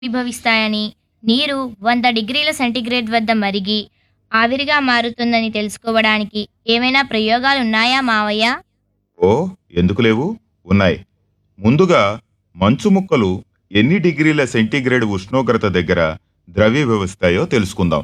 విభవిస్తాయని నీరు వంద డిగ్రీల సెంటీగ్రేడ్ వద్ద మరిగి ఆవిరిగా మారుతుందని తెలుసుకోవడానికి ఏమైనా ప్రయోగాలు ఉన్నాయా మావయ్య ఓ ఎందుకు లేవు ఉన్నాయి ముందుగా మంచు ముక్కలు ఎన్ని డిగ్రీల సెంటీగ్రేడ్ ఉష్ణోగ్రత దగ్గర ద్రవీభవిస్తాయో తెలుసుకుందాం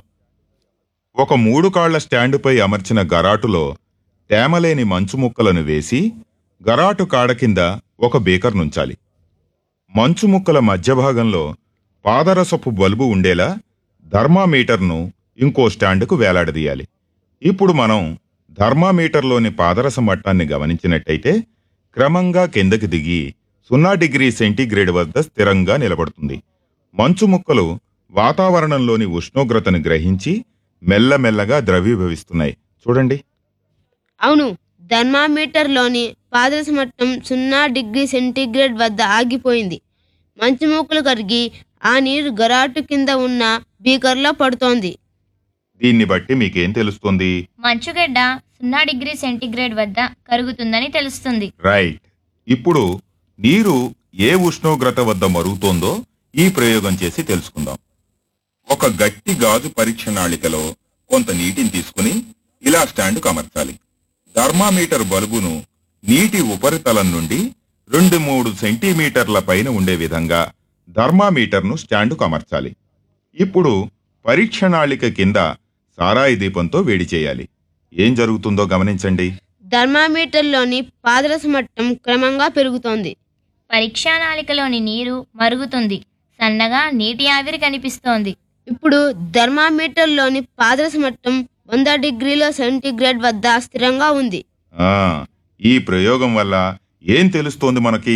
ఒక మూడు కాళ్ల స్టాండుపై అమర్చిన గరాటులో తేమలేని మంచు ముక్కలను వేసి గరాటు కాడ కింద ఒక బీకర్ నుంచాలి మంచు ముక్కల మధ్య భాగంలో పాదరసపు బల్బు ఉండేలా థర్మామీటర్ను ఇంకో స్టాండుకు వేలాడదీయాలి ఇప్పుడు మనం థర్మామీటర్లోని పాదరస మట్టాన్ని గమనించినట్టయితే క్రమంగా కిందకి దిగి సున్నా డిగ్రీ సెంటీగ్రేడ్ వద్ద స్థిరంగా నిలబడుతుంది మంచు ముక్కలు వాతావరణంలోని ఉష్ణోగ్రతను గ్రహించి మెల్లమెల్లగా ద్రవీభవిస్తున్నాయి చూడండి అవును థర్మామీటర్లోని పాదరస మట్టం సున్నా డిగ్రీ సెంటీగ్రేడ్ వద్ద ఆగిపోయింది మంచు మూకలు కరిగి ఆ నీరు గరాటు కింద ఉన్న బీకర్లో పడుతోంది దీన్ని బట్టి మీకేం తెలుస్తుంది మంచుగడ్డ సున్నా డిగ్రీ సెంటీగ్రేడ్ వద్ద కరుగుతుందని తెలుస్తుంది రైట్ ఇప్పుడు నీరు ఏ ఉష్ణోగ్రత వద్ద మరుగుతోందో ఈ ప్రయోగం చేసి తెలుసుకుందాం ఒక గట్టి గాజు పరీక్ష నాళికలో కొంత నీటిని తీసుకుని ఇలా స్టాండుకు అమర్చాలి థర్మామీటర్ బల్బును నీటి ఉపరితలం నుండి రెండు మూడు సెంటీమీటర్ల పైన ఉండే విధంగా థర్మామీటర్ను స్టాండుకు అమర్చాలి ఇప్పుడు పరీక్ష నాళిక కింద సారాయి దీపంతో వేడి చేయాలి ఏం జరుగుతుందో గమనించండి థర్మామీటర్లోని పాదరస మట్టం క్రమంగా పెరుగుతోంది పరీక్షా నాళికలోని నీరు మరుగుతుంది సన్నగా నీటి ఆవిరి కనిపిస్తోంది ఇప్పుడు థర్మామీటర్లోని పాదరస మట్టం వంద డిగ్రీల సెంటీగ్రేడ్ వద్ద స్థిరంగా ఉంది ఆ ఈ ప్రయోగం వల్ల ఏం తెలుస్తోంది మనకి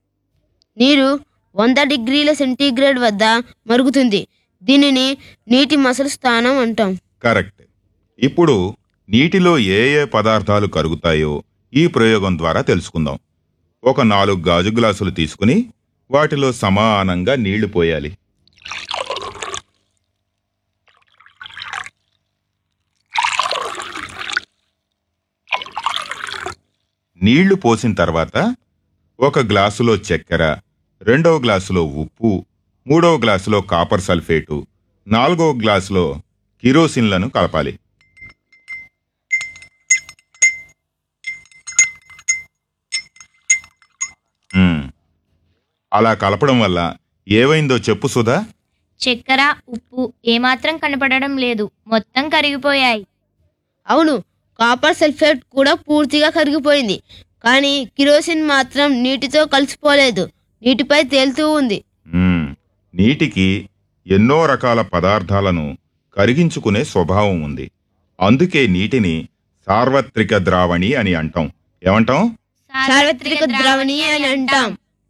నీరు వంద డిగ్రీల సెంటీగ్రేడ్ వద్ద మరుగుతుంది దీనిని నీటి మసలు స్థానం అంటాం కరెక్ట్ ఇప్పుడు నీటిలో ఏ ఏ పదార్థాలు కరుగుతాయో ఈ ప్రయోగం ద్వారా తెలుసుకుందాం ఒక నాలుగు గాజు గ్లాసులు తీసుకుని వాటిలో సమానంగా నీళ్లు పోయాలి నీళ్లు పోసిన తర్వాత ఒక గ్లాసులో చక్కెర రెండవ గ్లాసులో ఉప్పు మూడవ గ్లాసులో కాపర్ సల్ఫేటు నాలుగవ గ్లాసులో కిరోసిన్లను కలపాలి మ్మ్. అలా కలపడం వల్ల ఏవైందో చెప్పు సుధా చక్కెర ఉప్పు ఏమాత్రం కనపడడం లేదు మొత్తం కరిగిపోయాయి అవును కాపర్ సల్ఫేట్ కూడా పూర్తిగా కరిగిపోయింది కానీ కిరోసిన్ మాత్రం నీటితో కలిసిపోలేదు నీటిపై తేలుతూ ఉంది మ్మ్. నీటికి ఎన్నో రకాల పదార్థాలను కరిగించుకునే స్వభావం ఉంది అందుకే నీటిని సార్వత్రిక ద్రావణి అని అంటాం ఏమంటాం సార్వత్రిక ద్రావణి అని అంటాం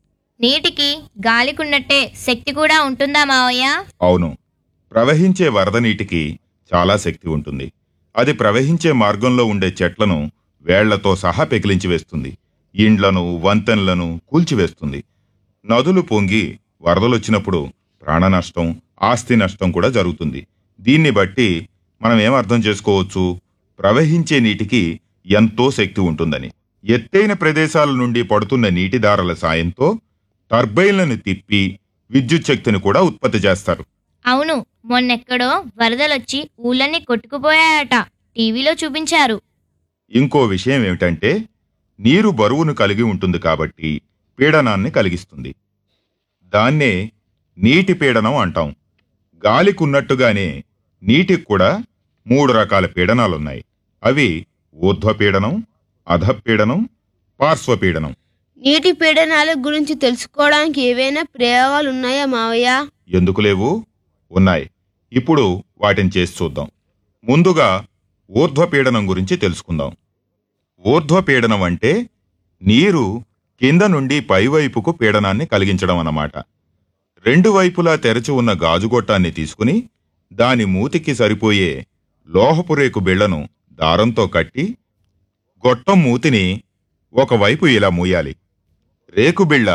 నీటికి గాలికున్నట్టే శక్తి కూడా ఉంటుందా మావయ్య అవును ప్రవహించే వరద నీటికి చాలా శక్తి ఉంటుంది అది ప్రవహించే మార్గంలో ఉండే చెట్లను వేళ్లతో సహా పెకిలించి వేస్తుంది ఇండ్లను వంతెనలను కూల్చివేస్తుంది నదులు పొంగి వరదలొచ్చినప్పుడు ప్రాణ నష్టం ఆస్తి నష్టం కూడా జరుగుతుంది దీన్ని బట్టి మనం ఏం అర్థం చేసుకోవచ్చు ప్రవహించే నీటికి ఎంతో శక్తి ఉంటుందని ఎత్తైన ప్రదేశాల నుండి పడుతున్న నీటి దారల సాయంతో టర్బైన్లను తిప్పి విద్యుత్ శక్తిని కూడా ఉత్పత్తి చేస్తారు అవును మొన్నెక్కడో వరదలొచ్చి ఊళ్ళన్నీ కొట్టుకుపోయాయట టీవీలో చూపించారు ఇంకో విషయం ఏమిటంటే నీరు బరువును కలిగి ఉంటుంది కాబట్టి పీడనాన్ని కలిగిస్తుంది దాన్నే నీటి పీడనం అంటాం గాలికున్నట్టుగానే నీటికి కూడా మూడు రకాల పీడనాలున్నాయి అవి ఊర్ధ్వపీడనం అధపీడనం పార్శ్వపీడనం నీటి పీడనాల గురించి తెలుసుకోవడానికి ఏవైనా ప్రయోగాలు ఉన్నాయా మావయ్య ఎందుకు లేవు ఉన్నాయి ఇప్పుడు వాటిని చేసి చూద్దాం ముందుగా ఊర్ధ్వపీడనం గురించి తెలుసుకుందాం ఊర్ధ్వపీడనం అంటే నీరు కింద నుండి పైవైపుకు పీడనాన్ని కలిగించడం అన్నమాట రెండు వైపులా తెరచి ఉన్న గాజుగొట్టాన్ని తీసుకుని దాని మూతికి సరిపోయే లోహపు రేకు బిళ్లను దారంతో కట్టి గొట్టం మూతిని ఒకవైపు ఇలా మూయాలి రేకు బిళ్ళ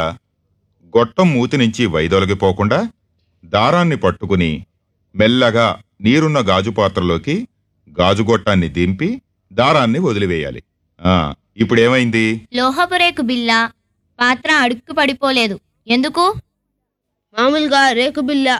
గొట్టం మూతి నుంచి వైదొలగిపోకుండా దారాన్ని పట్టుకుని మెల్లగా నీరున్న గాజు పాత్రలోకి గాజుగొట్టాన్ని దింపి దారాన్ని వదిలివేయాలి ఆ ఇప్పుడేమైంది లోహపు రేకు బిల్ల పాత్ర అడుక్కు పడిపోలేదు ఎందుకు మామూలుగా రేకు బిల్ల